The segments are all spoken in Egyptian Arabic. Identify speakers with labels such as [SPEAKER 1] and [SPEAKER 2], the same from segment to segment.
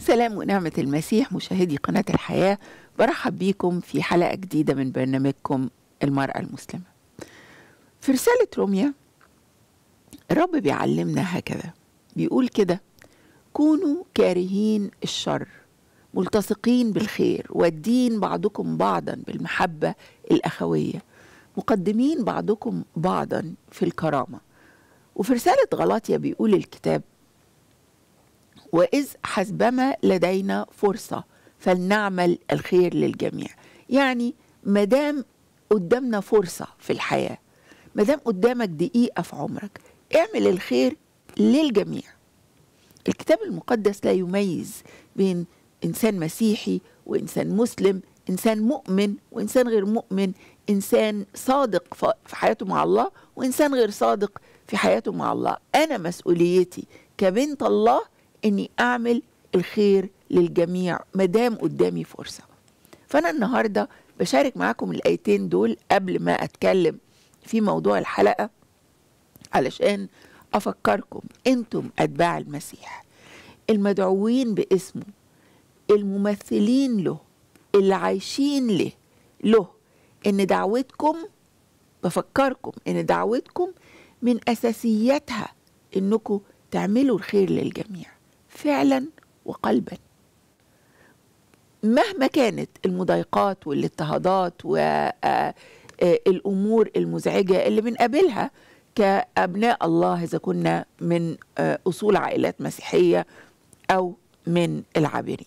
[SPEAKER 1] سلام ونعمة المسيح مشاهدي قناة الحياة برحب بيكم في حلقة جديدة من برنامجكم المرأة المسلمة في رسالة روميا الرب بيعلمنا هكذا بيقول كده كونوا كارهين الشر ملتصقين بالخير والدين بعضكم بعضا بالمحبة الأخوية مقدمين بعضكم بعضا في الكرامة وفي رسالة غلاطيا بيقول الكتاب وإذ حسبما لدينا فرصة فلنعمل الخير للجميع يعني مدام قدامنا فرصة في الحياة مدام قدامك دقيقة في عمرك اعمل الخير للجميع الكتاب المقدس لا يميز بين إنسان مسيحي وإنسان مسلم إنسان مؤمن وإنسان غير مؤمن إنسان صادق في حياته مع الله وإنسان غير صادق في حياته مع الله أنا مسؤوليتي كبنت الله اني اعمل الخير للجميع مدام قدامي فرصه فانا النهارده بشارك معاكم الايتين دول قبل ما اتكلم في موضوع الحلقه علشان افكركم انتم اتباع المسيح المدعوين باسمه الممثلين له اللي عايشين له له ان دعوتكم بفكركم ان دعوتكم من اساسياتها انكم تعملوا الخير للجميع فعلا وقلبا مهما كانت المضايقات والاضطهادات والامور المزعجه اللي بنقابلها كابناء الله اذا كنا من اصول عائلات مسيحيه او من العابرين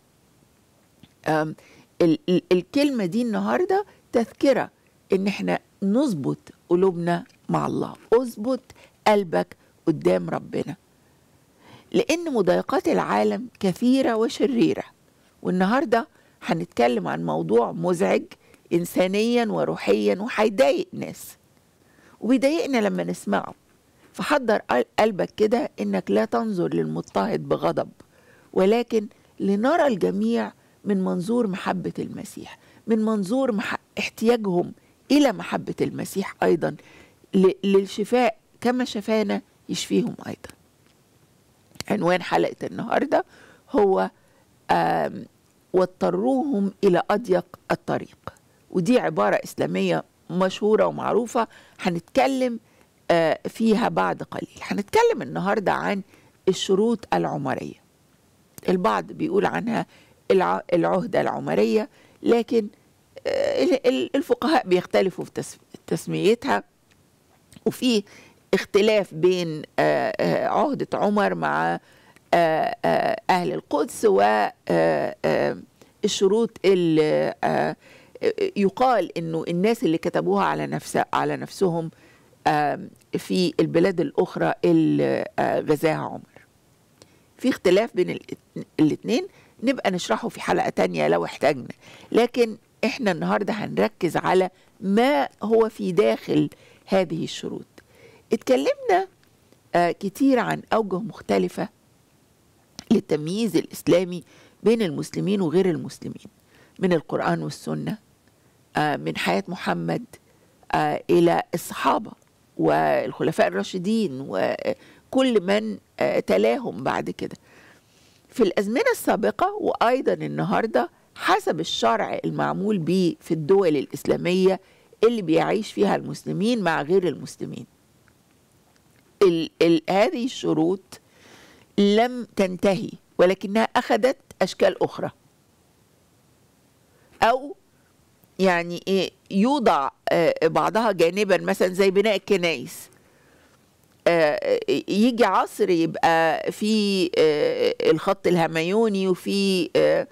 [SPEAKER 1] الكلمه دي النهارده تذكره ان احنا نظبط قلوبنا مع الله اظبط قلبك قدام ربنا لأن مضايقات العالم كثيرة وشريرة والنهاردة هنتكلم عن موضوع مزعج إنسانيا وروحيا وهيضايق ناس وبيضايقنا لما نسمعه فحضر قلبك كده إنك لا تنظر للمضطهد بغضب ولكن لنرى الجميع من منظور محبة المسيح من منظور مح... احتياجهم إلى محبة المسيح أيضا ل... للشفاء كما شفانا يشفيهم أيضا عنوان حلقة النهاردة هو واضطروهم إلى أضيق الطريق ودي عبارة إسلامية مشهورة ومعروفة هنتكلم فيها بعد قليل هنتكلم النهاردة عن الشروط العمرية البعض بيقول عنها العهدة العمرية لكن الفقهاء بيختلفوا في تسميتها وفي اختلاف بين عهدة عمر مع أهل القدس والشروط اللي يقال انه الناس اللي كتبوها على نفس على نفسهم في البلاد الاخرى اللي غزاها عمر في اختلاف بين الاثنين نبقى نشرحه في حلقة تانية لو احتاجنا لكن احنا النهاردة هنركز على ما هو في داخل هذه الشروط اتكلمنا آه كتير عن أوجه مختلفة للتمييز الإسلامي بين المسلمين وغير المسلمين من القرآن والسنة آه من حياة محمد آه إلى الصحابة والخلفاء الراشدين وكل من تلاهم بعد كده في الأزمنة السابقة وأيضا النهاردة حسب الشرع المعمول به في الدول الإسلامية اللي بيعيش فيها المسلمين مع غير المسلمين ال ال هذه الشروط لم تنتهي ولكنها أخذت أشكال أخرى أو يعني إيه يوضع بعضها جانبا مثلا زي بناء الكنائس يجي عصر يبقى في الخط الهميوني وفي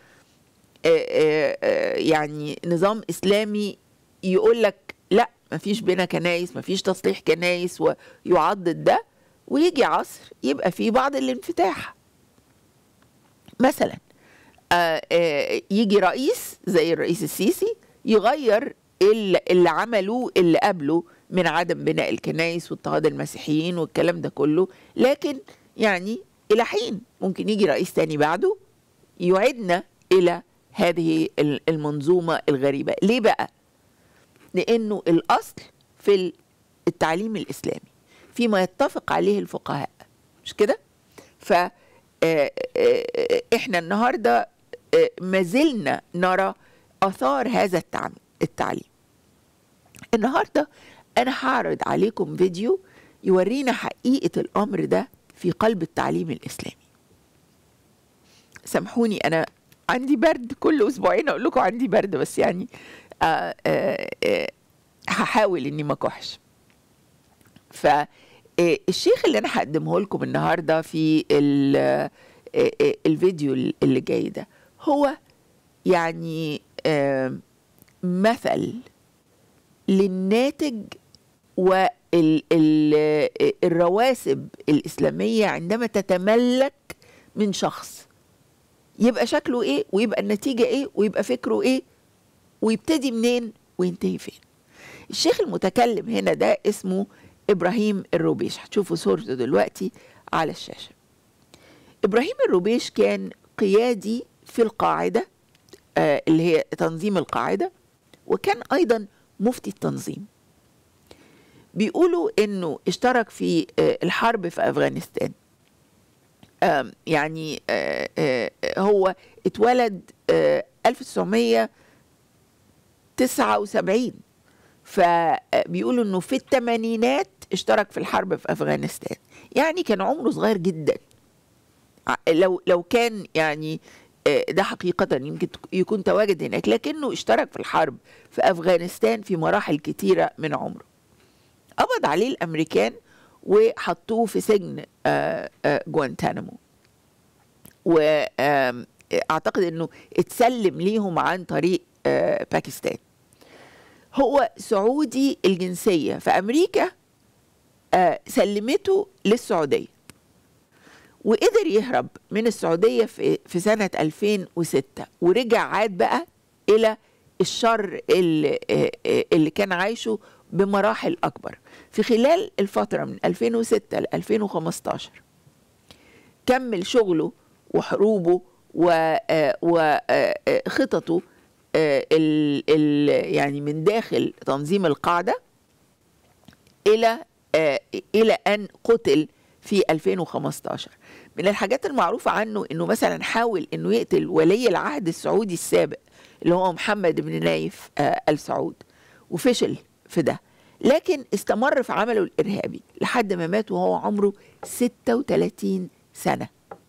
[SPEAKER 1] يعني نظام إسلامي يقول لك لا مفيش بنا كنايس مفيش تصليح كنايس ويعضد ده ويجي عصر يبقى فيه بعض الانفتاح مثلا آآ آآ يجي رئيس زي الرئيس السيسي يغير اللي, اللي عملوه اللي قبله من عدم بناء الكنايس واضطهاد المسيحيين والكلام ده كله لكن يعني إلى حين ممكن يجي رئيس تاني بعده يعيدنا إلى هذه المنظومة الغريبة ليه بقى؟ لأنه الأصل في التعليم الإسلامي فيما يتفق عليه الفقهاء مش كده؟ ف آه، آه، احنا النهارده آه، ما زلنا نرى اثار هذا التعم- التعليم النهارده انا هعرض عليكم فيديو يورينا حقيقه الامر ده في قلب التعليم الاسلامي سامحوني انا عندي برد كل اسبوعين اقول لكم عندي برد بس يعني آه آه آه هحاول اني ما اكحش فالشيخ اللي انا هقدمه لكم النهارده في ال- آه، آه، الفيديو اللي جاي ده هو يعني آه، مثل للناتج والرواسب الإسلامية عندما تتملك من شخص يبقى شكله ايه ويبقى النتيجة ايه ويبقى فكره ايه ويبتدي منين وينتهي فين الشيخ المتكلم هنا ده اسمه إبراهيم الروبيش هتشوفوا صورته دلوقتي على الشاشة إبراهيم الروبيش كان قيادي في القاعدة آه، اللي هي تنظيم القاعدة وكان أيضا مفتي التنظيم بيقولوا انه اشترك في آه، الحرب في افغانستان آم، يعني آه، آه، هو اتولد آه، 1979 فبيقولوا انه في الثمانينات اشترك في الحرب في افغانستان يعني كان عمره صغير جدا ع- لو لو كان يعني آه، ده حقيقة يمكن تك- يكون تواجد هناك لكنه اشترك في الحرب في أفغانستان في مراحل كتيرة من عمره قبض عليه الأمريكان وحطوه في سجن آه، آه، جوانتانامو وأعتقد أنه اتسلم ليهم عن طريق آه، باكستان هو سعودي الجنسية فأمريكا آه، سلمته للسعودية وقدر يهرب من السعودية في, في سنة 2006 ورجع عاد بقى إلى الشر اللي, آه، آه، اللي كان عايشه بمراحل أكبر في خلال الفترة من 2006 ل 2015 كمل شغله وحروبه وخططه ال ال يعني من داخل تنظيم القاعدة إلى آه، إلى أن قتل في 2015 من الحاجات المعروفة عنه أنه مثلا حاول أنه يقتل ولي العهد السعودي السابق اللي هو محمد بن نايف آه، آل سعود وفشل في ده لكن استمر في عمله الإرهابي لحد ما مات وهو عمره 36 سنة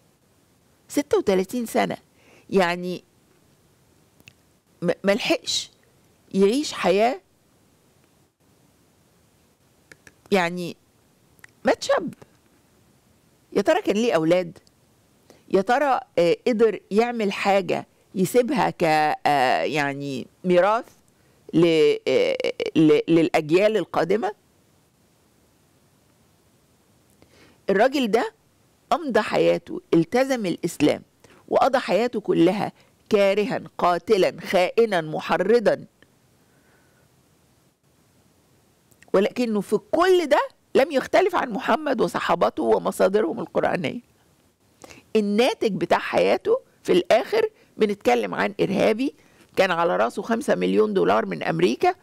[SPEAKER 1] 36 سنة يعني م- ملحقش يعيش حياة يعني مات شاب يا ترى كان ليه أولاد يا ترى آه، قدر يعمل حاجة يسيبها ك آه، يعني ميراث ل- آه، ل- للأجيال القادمة الراجل ده أمضى حياته التزم الإسلام وقضى حياته كلها كارها قاتلا خائنا محرضا ولكنه في كل ده لم يختلف عن محمد وصحابته ومصادرهم القرآنية الناتج بتاع حياته في الآخر بنتكلم عن إرهابي كان على راسه خمسة مليون دولار من أمريكا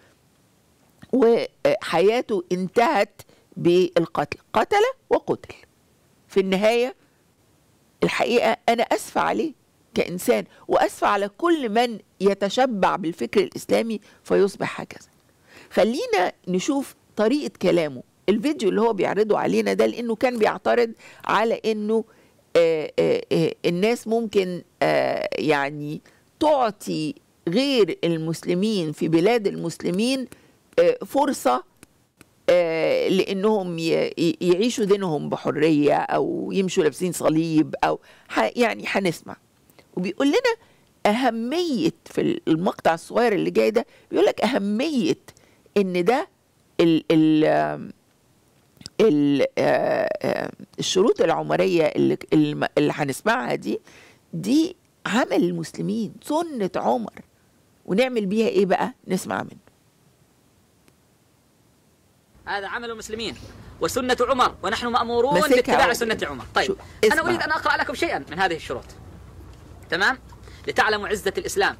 [SPEAKER 1] وحياته انتهت بالقتل قتل وقتل في النهاية الحقيقة أنا أسفة عليه كإنسان وأسفة على كل من يتشبع بالفكر الإسلامي فيصبح هكذا خلينا نشوف طريقة كلامه الفيديو اللي هو بيعرضه علينا ده لأنه كان بيعترض على أنه آه، آه، آه، الناس ممكن آه، يعني تعطي غير المسلمين في بلاد المسلمين آه، فرصة آه، لانهم ي- ي- يعيشوا دينهم بحريه او يمشوا لابسين صليب او ح- يعني هنسمع وبيقول لنا اهميه في المقطع الصغير اللي جاي ده بيقول لك اهميه ان ده ال ال آم، ال آه، آه، الشروط العمريه اللي اللي اللي هنسمعها دي دي عمل المسلمين سنه عمر ونعمل بيها ايه بقى نسمع منه
[SPEAKER 2] هذا عمل المسلمين وسنة عمر ونحن مأمورون
[SPEAKER 1] مسكها
[SPEAKER 2] باتباع
[SPEAKER 1] و-
[SPEAKER 2] سنة عمر
[SPEAKER 1] شو-
[SPEAKER 2] طيب
[SPEAKER 1] اسمع.
[SPEAKER 2] أنا أريد أن أقرأ لكم شيئا من هذه الشروط تمام لتعلموا عزة الإسلام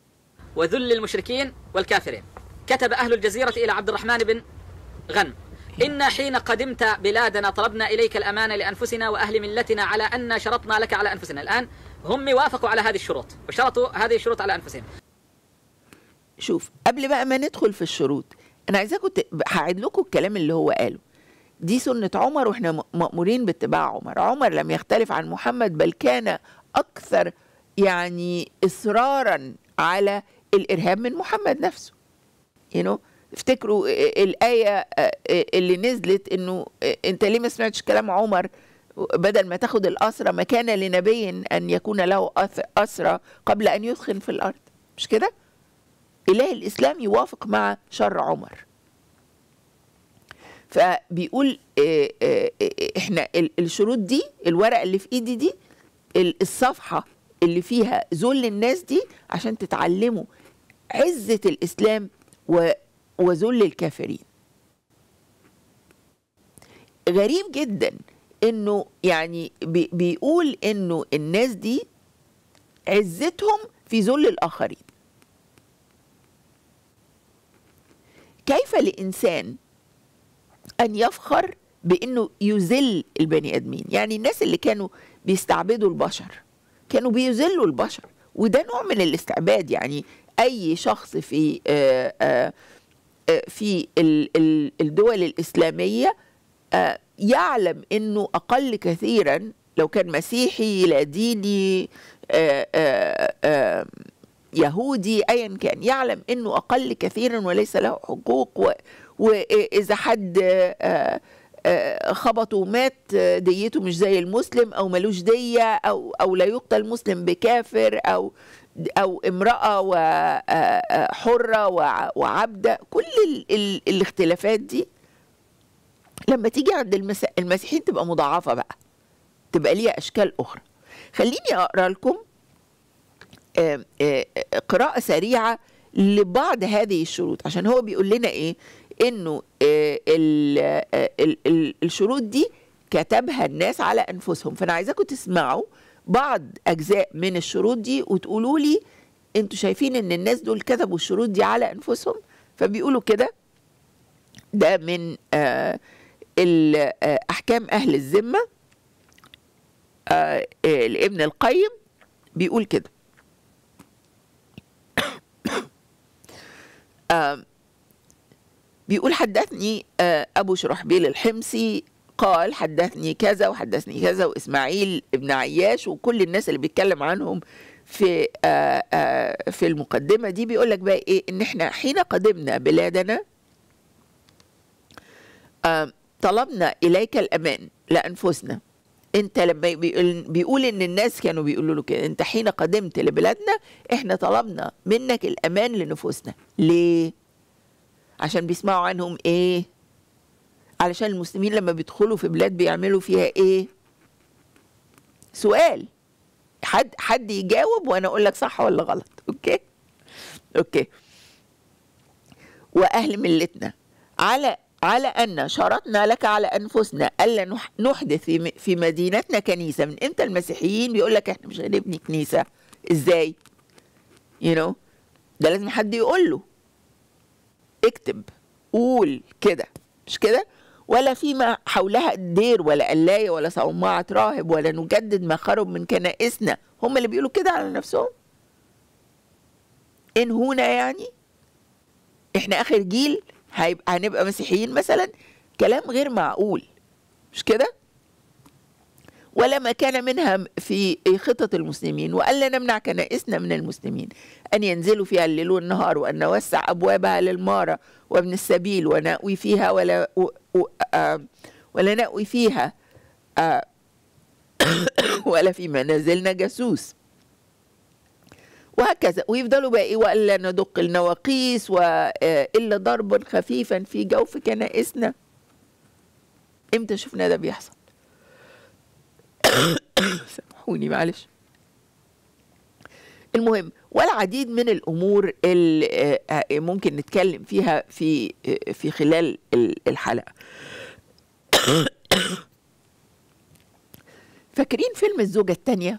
[SPEAKER 2] وذل المشركين والكافرين كتب أهل الجزيرة إلى عبد الرحمن بن غنم إنا حين قدمت بلادنا طلبنا إليك الأمانة لأنفسنا وأهل ملتنا على أن شرطنا لك على أنفسنا الآن هم وافقوا على هذه الشروط وشرطوا هذه الشروط على أنفسهم
[SPEAKER 1] شوف قبل بقى ما ندخل في الشروط انا عايزاكم ت... هعيد لكم الكلام اللي هو قاله دي سنة عمر واحنا م- مأمورين باتباع عمر عمر لم يختلف عن محمد بل كان أكثر يعني إصرارا على الإرهاب من محمد نفسه you know? افتكروا الآية اللي نزلت إنه أنت ليه ما سمعتش كلام عمر بدل ما تاخد الأسرة ما كان لنبي أن يكون له أث- أسرة قبل أن يثخن في الأرض مش كده؟ إله الإسلام يوافق مع شر عمر فبيقول آه، آه، آه، احنا ال- الشروط دي الورقه اللي في ايدي دي ال- الصفحه اللي فيها ذل الناس دي عشان تتعلموا عزه الاسلام و- وذل الكافرين غريب جدا انه يعني بي- بيقول انه الناس دي عزتهم في ذل الاخرين كيف لانسان ان يفخر بانه يذل البني ادمين يعني الناس اللي كانوا بيستعبدوا البشر كانوا بيذلوا البشر وده نوع من الاستعباد يعني اي شخص في آه، آه، آه، في ال- ال- الدول الاسلاميه آه، يعلم انه اقل كثيرا لو كان مسيحي لا ديني آه، آه، آه، يهودي ايا كان يعلم انه اقل كثيرا وليس له حقوق و- واذا حد آه، آه، خبطه ومات آه، ديته مش زي المسلم او ملوش ديه او او لا يقتل مسلم بكافر او او امراه وحره وعبده كل ال ال الاختلافات دي لما تيجي عند المس- المسيحيين تبقى مضاعفه بقى تبقى ليها اشكال اخرى خليني اقرا لكم آه، آه، قراءة سريعة لبعض هذه الشروط عشان هو بيقول لنا ايه انه آه، ال- آه، ال- ال- الشروط دي كتبها الناس على انفسهم فانا عايزاكم تسمعوا بعض اجزاء من الشروط دي وتقولوا لي انتوا شايفين ان الناس دول كتبوا الشروط دي على انفسهم فبيقولوا كده ده من آه، ال- آه، احكام اهل الذمه آه، آه، لابن القيم بيقول كده آم، بيقول حدثني آه، أبو شرحبيل الحمصي قال حدثني كذا وحدثني كذا وإسماعيل ابن عياش وكل الناس اللي بيتكلم عنهم في آه، آه، في المقدمة دي بيقول لك بقى إيه إن إحنا حين قدمنا بلادنا آم، طلبنا إليك الأمان لأنفسنا انت لما بيقول, بيقول ان الناس كانوا بيقولوا له كده انت حين قدمت لبلادنا احنا طلبنا منك الامان لنفوسنا ليه عشان بيسمعوا عنهم ايه علشان المسلمين لما بيدخلوا في بلاد بيعملوا فيها ايه سؤال حد حد يجاوب وانا اقول لك صح ولا غلط اوكي اوكي واهل ملتنا على على ان شرطنا لك على انفسنا الا نح- نحدث في م- في مدينتنا كنيسه من امتى المسيحيين بيقول لك احنا مش هنبني كنيسه ازاي you know ده لازم حد يقول له اكتب قول كده مش كده ولا فيما حولها دير ولا قلاية ولا صومعة راهب ولا نجدد ما خرب من كنائسنا هم اللي بيقولوا كده على نفسهم إن هنا يعني احنا اخر جيل هيبقى هنبقى مسيحيين مثلا كلام غير معقول مش كده ولا ما كان منها في خطط المسلمين وألا نمنع كنائسنا من المسلمين أن ينزلوا فيها الليل والنهار وأن نوسع أبوابها للمارة وابن السبيل ونأوي فيها ولا و و آه ولا نأوي فيها آه ولا في منازلنا جاسوس وهكذا ويفضلوا بقى ايه والا ندق النواقيس والا ضربا خفيفا في جوف كنائسنا امتى شفنا ده بيحصل سامحوني معلش المهم والعديد من الامور اللي آه، ممكن نتكلم فيها في آه، في خلال ال- الحلقه فاكرين فيلم الزوجه الثانيه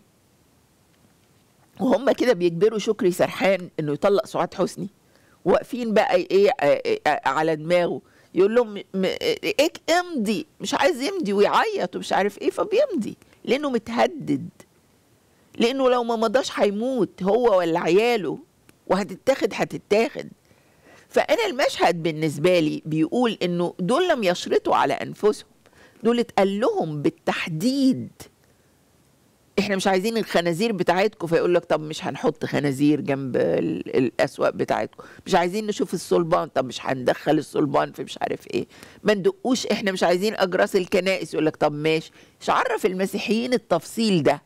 [SPEAKER 1] وهم كده بيجبروا شكري سرحان انه يطلق سعاد حسني واقفين بقى ايه آه، آه، على دماغه يقول لهم م- م- إيه امضي مش عايز يمضي ويعيط ومش عارف ايه فبيمضي لانه متهدد لانه لو ما مضاش هيموت هو ولا عياله وهتتاخد هتتاخد فانا المشهد بالنسبه لي بيقول انه دول لم يشرطوا على انفسهم دول اتقال لهم بالتحديد احنا مش عايزين الخنازير بتاعتكم فيقول لك طب مش هنحط خنازير جنب ال- الاسواق بتاعتكم مش عايزين نشوف الصلبان طب مش هندخل الصلبان في مش عارف ايه ما ندقوش احنا مش عايزين اجراس الكنائس يقول لك طب ماشي مش عرف المسيحيين التفصيل ده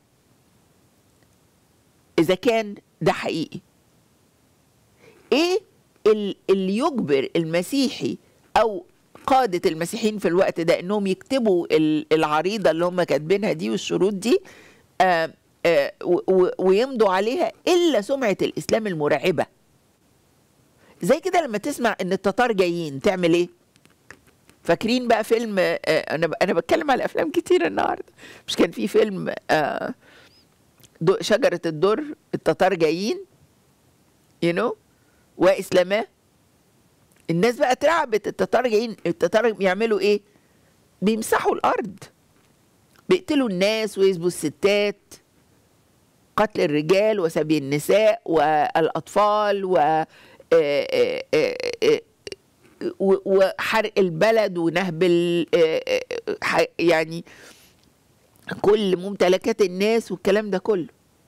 [SPEAKER 1] اذا كان ده حقيقي ايه ال- اللي يجبر المسيحي او قادة المسيحيين في الوقت ده انهم يكتبوا ال- العريضة اللي هم كاتبينها دي والشروط دي آه آه و- و- ويمضوا عليها الا سمعة الاسلام المرعبة زي كده لما تسمع ان التتار جايين تعمل ايه فاكرين بقى فيلم آه انا ب- انا بتكلم على افلام كتير النهارده مش كان في فيلم آه دو- شجرة الدر التتار جايين يو you know واسلاماه الناس بقى اترعبت التتار جايين التتار بيعملوا ايه بيمسحوا الارض بيقتلوا الناس ويسبوا الستات قتل الرجال وسبي النساء والاطفال و آه، آه، آه، آه، و- وحرق البلد ونهب ال- آه، آه، ح- يعني كل ممتلكات الناس والكلام ده كله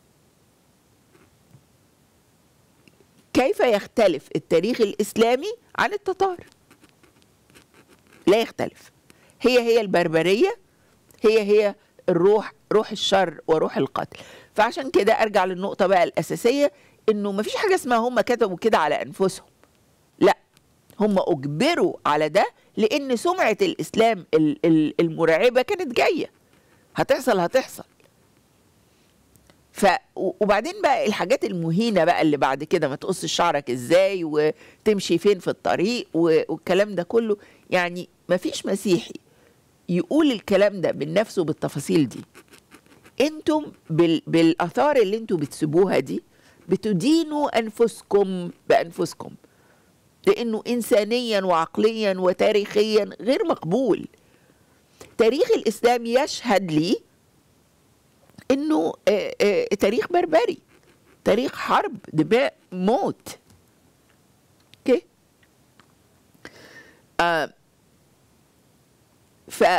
[SPEAKER 1] كيف يختلف التاريخ الإسلامي عن التتار لا يختلف هي هي البربرية هي هي الروح روح الشر وروح القتل فعشان كده أرجع للنقطة بقى الأساسية إنه مفيش حاجة اسمها هم كتبوا كده على أنفسهم لا هم أجبروا على ده لأن سمعة الإسلام ال- ال- المرعبة كانت جاية هتحصل هتحصل ف و- وبعدين بقى الحاجات المهينه بقى اللي بعد كده ما تقص شعرك ازاي وتمشي فين في الطريق و- والكلام ده كله يعني ما فيش مسيحي يقول الكلام ده بالنفس وبالتفاصيل دي انتم بال... بالاثار اللي انتم بتسيبوها دي بتدينوا انفسكم بانفسكم لانه انسانيا وعقليا وتاريخيا غير مقبول تاريخ الاسلام يشهد لي انه آه، آه، تاريخ بربري تاريخ حرب دماء موت اوكي آه ف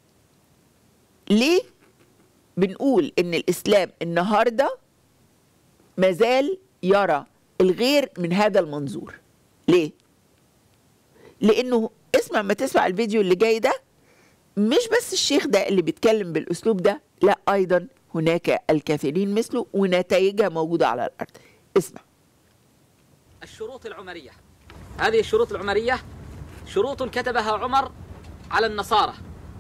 [SPEAKER 1] ليه بنقول ان الاسلام النهارده مازال يرى الغير من هذا المنظور ليه لانه اسمع ما تسمع الفيديو اللي جاي ده مش بس الشيخ ده اللي بيتكلم بالاسلوب ده لا ايضا هناك الكثيرين مثله ونتائجها موجوده على الارض اسمع
[SPEAKER 2] الشروط العمرية هذه الشروط العمرية شروط كتبها عمر على النصارى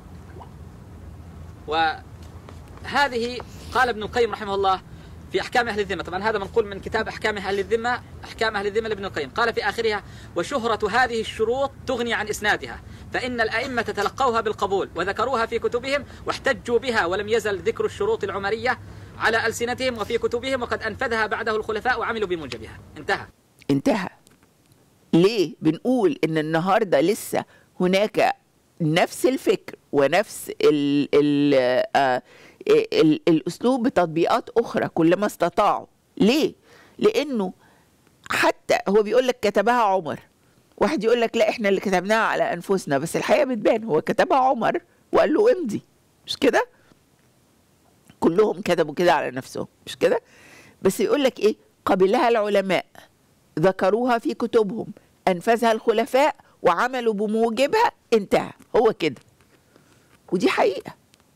[SPEAKER 2] وهذه قال ابن القيم رحمه الله في أحكام أهل الذمة طبعا هذا منقول من كتاب أحكام أهل الذمة أحكام أهل الذمة لابن القيم قال في آخرها وشهرة هذه الشروط تغني عن إسنادها فإن الأئمة تلقوها بالقبول وذكروها في كتبهم واحتجوا بها ولم يزل ذكر الشروط العمرية على ألسنتهم وفي كتبهم وقد أنفذها بعده الخلفاء وعملوا بموجبها انتهى
[SPEAKER 1] انتهى ليه بنقول ان النهارده لسه هناك نفس الفكر ونفس ال ال آه ال الاسلوب بتطبيقات اخرى كلما استطاعوا ليه لانه حتى هو بيقول لك كتبها عمر واحد يقول لك لا احنا اللي كتبناها على انفسنا بس الحقيقه بتبان هو كتبها عمر وقال له امضي مش كده كلهم كتبوا كده على نفسهم مش كده بس يقول لك ايه قبلها العلماء ذكروها في كتبهم انفذها الخلفاء وعملوا بموجبها انتهى هو كده ودي حقيقه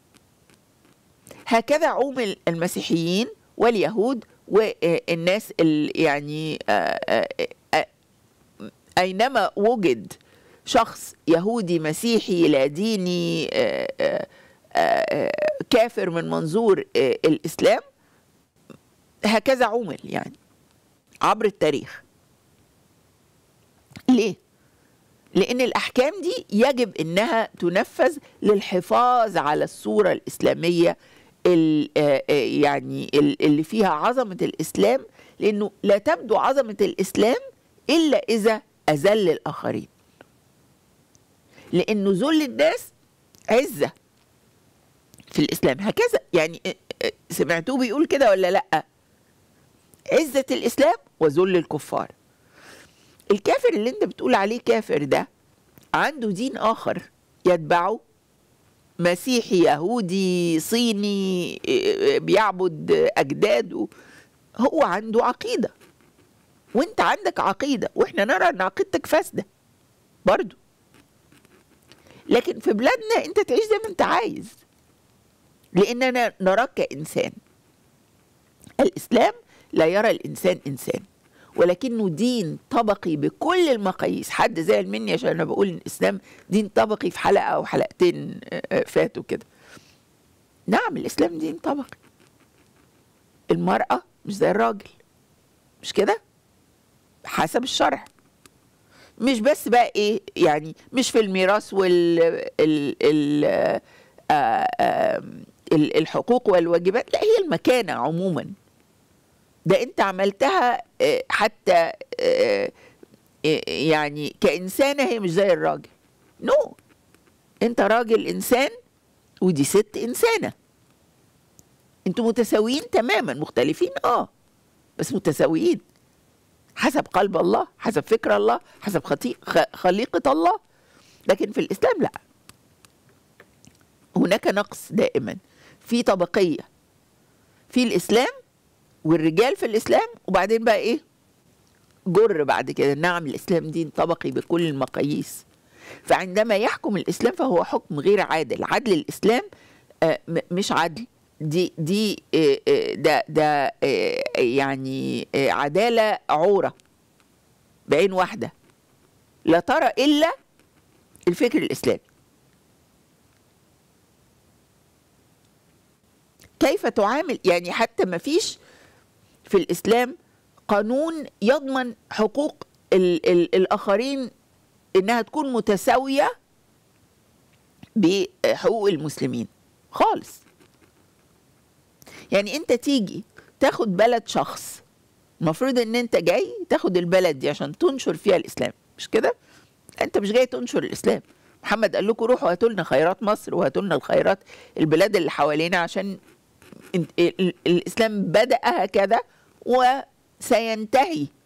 [SPEAKER 1] هكذا عوم المسيحيين واليهود والناس ال- يعني آه، آه، آه، اينما وجد شخص يهودي مسيحي لا ديني آه، آه، آه، كافر من منظور آه، الاسلام هكذا عومل يعني عبر التاريخ ليه لان الاحكام دي يجب انها تنفذ للحفاظ على الصوره الاسلاميه ال- آه، آه، يعني ال- اللي فيها عظمه الاسلام لانه لا تبدو عظمه الاسلام الا اذا اذل الاخرين لانه ذل الناس عزه في الاسلام هكذا يعني اه، اه، سمعتوه بيقول كده ولا لا عزه الاسلام وذل الكفار الكافر اللي انت بتقول عليه كافر ده عنده دين اخر يتبعه مسيحي يهودي صيني اه، اه، بيعبد اجداده هو عنده عقيده وانت عندك عقيده واحنا نرى ان عقيدتك فاسده برضو لكن في بلادنا انت تعيش زي ما انت عايز لاننا نراك كانسان الاسلام لا يرى الانسان انسان ولكنه دين طبقي بكل المقاييس حد زعل مني عشان انا بقول ان الاسلام دين طبقي في حلقه او حلقتين آه، آه، فاتوا كده نعم الاسلام دين طبقي المراه مش زي الراجل مش كده حسب الشرع مش بس بقى ايه يعني مش في الميراث وال ال ال آه، آه، ال- الحقوق والواجبات لا هي المكانة عموما ده انت عملتها آه، حتى آه، آه، يعني كإنسانة هي مش زي الراجل نو no. انت راجل انسان ودي ست انسانة انتوا متساويين تماما مختلفين اه بس متساويين حسب قلب الله حسب فكر الله حسب خطي... خ- خليقة الله لكن في الإسلام لا هناك نقص دائما في طبقية في الإسلام والرجال في الإسلام وبعدين بقى إيه جر بعد كده نعم الإسلام دين طبقي بكل المقاييس فعندما يحكم الإسلام فهو حكم غير عادل عدل الإسلام آه، م- مش عدل دي دي آه، آه، ده ده آه، يعني آه، عدالة عورة بعين واحدة لا ترى إلا الفكر الإسلامي كيف تعامل يعني حتى ما فيش في الإسلام قانون يضمن حقوق ال ال الآخرين إنها تكون متساوية بحقوق المسلمين خالص يعني انت تيجي تاخد بلد شخص المفروض ان انت جاي تاخد البلد دي عشان تنشر فيها الاسلام مش كده انت مش جاي تنشر الاسلام محمد قال لكم روحوا هاتوا لنا خيرات مصر وهاتوا لنا الخيرات البلاد اللي حوالينا عشان ال- ال- الاسلام بدا هكذا وسينتهي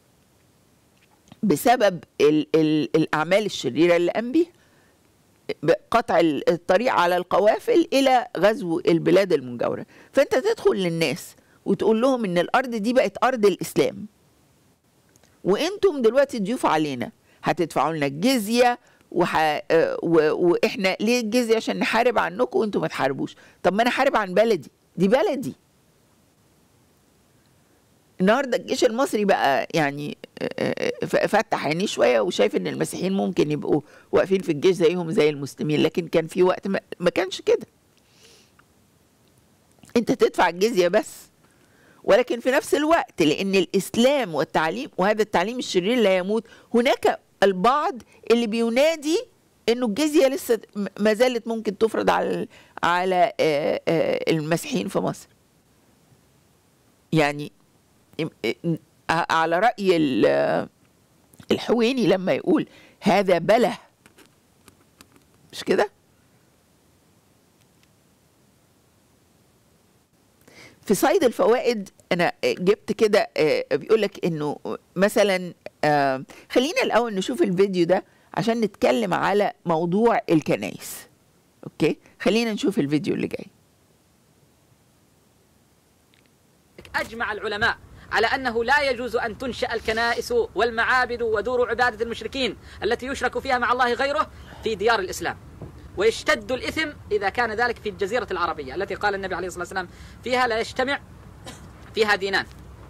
[SPEAKER 1] بسبب ال ال الاعمال الشريره اللي قام بيها بقطع ال- الطريق على القوافل الى غزو البلاد المجاوره فانت تدخل للناس وتقول لهم ان الارض دي بقت ارض الاسلام وانتم دلوقتي ضيوف علينا هتدفعوا لنا الجزيه وح... آه، و... واحنا ليه الجزيه عشان نحارب عنكم وانتم ما تحاربوش طب ما انا حارب عن بلدي دي بلدي النهارده الجيش المصري بقى يعني آه، آه، ف- فتح عينيه شويه وشايف ان المسيحيين ممكن يبقوا واقفين في الجيش زيهم زي المسلمين لكن كان في وقت ما, ما كانش كده انت تدفع الجزيه بس ولكن في نفس الوقت لان الاسلام والتعليم وهذا التعليم الشرير لا يموت هناك البعض اللي بينادي انه الجزيه لسه م- ما زالت ممكن تفرض على على آه، آه، المسيحيين في مصر يعني إم- إم- ع- على راي ال- الحويني لما يقول هذا بله مش كده في صيد الفوائد انا جبت كده آه، بيقول لك انه مثلا آه، خلينا الاول نشوف الفيديو ده عشان نتكلم على موضوع الكنائس اوكي خلينا نشوف الفيديو اللي جاي
[SPEAKER 2] أجمع العلماء على أنه لا يجوز أن تنشأ الكنائس والمعابد ودور عبادة المشركين التي يشرك فيها مع الله غيره في ديار الإسلام ويشتد الإثم إذا كان ذلك في الجزيرة العربية التي قال النبي عليه الصلاة والسلام فيها لا يجتمع فيها دينان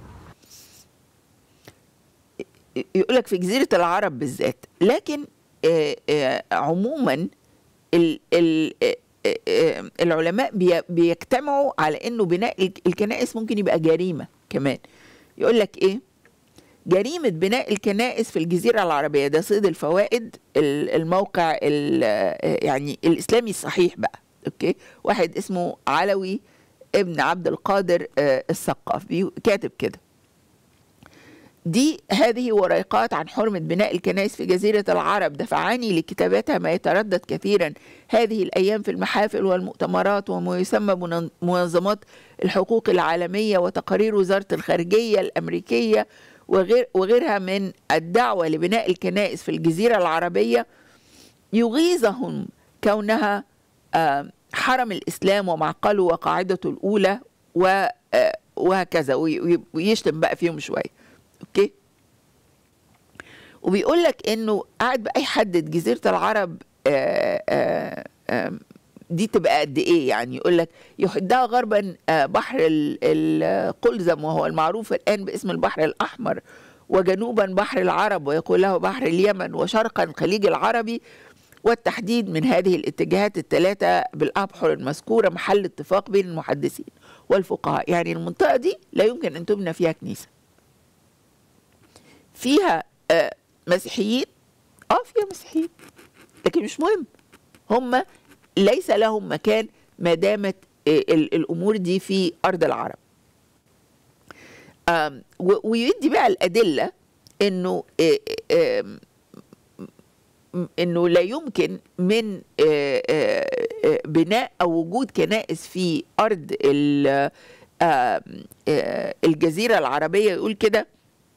[SPEAKER 1] يقول لك في جزيرة العرب بالذات لكن آه، آه، عموما ال ال آه، آه، العلماء بي- بيجتمعوا على انه بناء الك- الكنائس ممكن يبقى جريمة كمان يقول لك ايه جريمة بناء الكنائس في الجزيرة العربية ده صيد الفوائد ال- الموقع ال- آه، يعني الإسلامي الصحيح بقى أوكي واحد اسمه علوي ابن عبد القادر آه، الثقاف بيو- كاتب كده دي هذه وريقات عن حرمة بناء الكنائس في جزيرة العرب دفعني لكتابتها ما يتردد كثيرا هذه الأيام في المحافل والمؤتمرات وما يسمى منظ- منظمات الحقوق العالمية وتقارير وزارة الخارجية الأمريكية وغير وغيرها من الدعوة لبناء الكنائس في الجزيرة العربية يغيظهم كونها آه، حرم الإسلام ومعقله وقاعدته الأولى و آه، وهكذا وي- وي- ويشتم بقى فيهم شوية أوكي وبيقول لك إنه قاعد بقى يحدد جزيرة العرب آه، آه، آه، دي تبقى قد ايه يعني يقول لك يحدها غربا آه، بحر ال- القلزم وهو المعروف الان باسم البحر الاحمر وجنوبا بحر العرب ويقول له بحر اليمن وشرقا الخليج العربي والتحديد من هذه الاتجاهات الثلاثة بالأبحر المذكورة محل اتفاق بين المحدثين والفقهاء يعني المنطقة دي لا يمكن أن تبنى فيها كنيسة فيها آه، مسيحيين اه فيها مسيحيين لكن مش مهم هم ليس لهم مكان ما دامت آه، ال- الامور دي في ارض العرب آم، و- ويدي بقى الادله انه آه، آه، آم، م- انه لا يمكن من آه، آه، آه، بناء او وجود كنائس في ارض ال- آم، آه، الجزيره العربيه يقول كده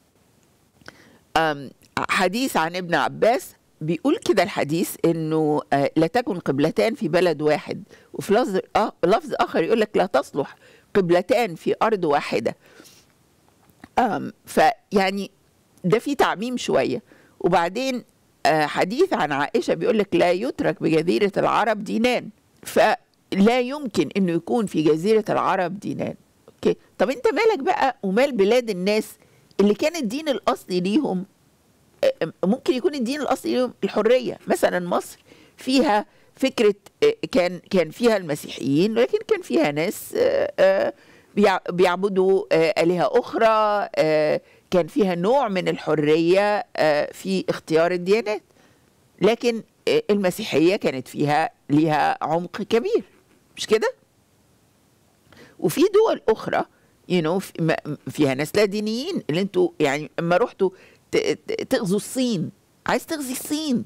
[SPEAKER 1] آم، حديث عن ابن عباس بيقول كده الحديث انه آه، لا تكن قبلتان في بلد واحد وفي لفظ آه، لفظ اخر يقول لك لا تصلح قبلتان في ارض واحده آم، فيعني ده في تعميم شويه وبعدين آه، حديث عن عائشه بيقول لك لا يترك بجزيره العرب دينان فلا يمكن انه يكون في جزيره العرب دينان اوكي طب انت مالك بقى ومال بلاد الناس اللي كان الدين الاصلي ليهم آه، ممكن يكون الدين الاصلي ليهم الحريه مثلا مصر فيها فكره آه، كان كان فيها المسيحيين ولكن كان فيها ناس آه، آه، بيع- بيعبدوا آه، آلهة أخرى آه، كان فيها نوع من الحرية آه، في اختيار الديانات لكن آه، المسيحية كانت فيها ليها عمق كبير مش كده؟ وفي دول أخرى you know في- ما- فيها ناس لا دينيين اللي انتوا يعني اما رحتوا ت- ت- تغزوا الصين عايز تغزي الصين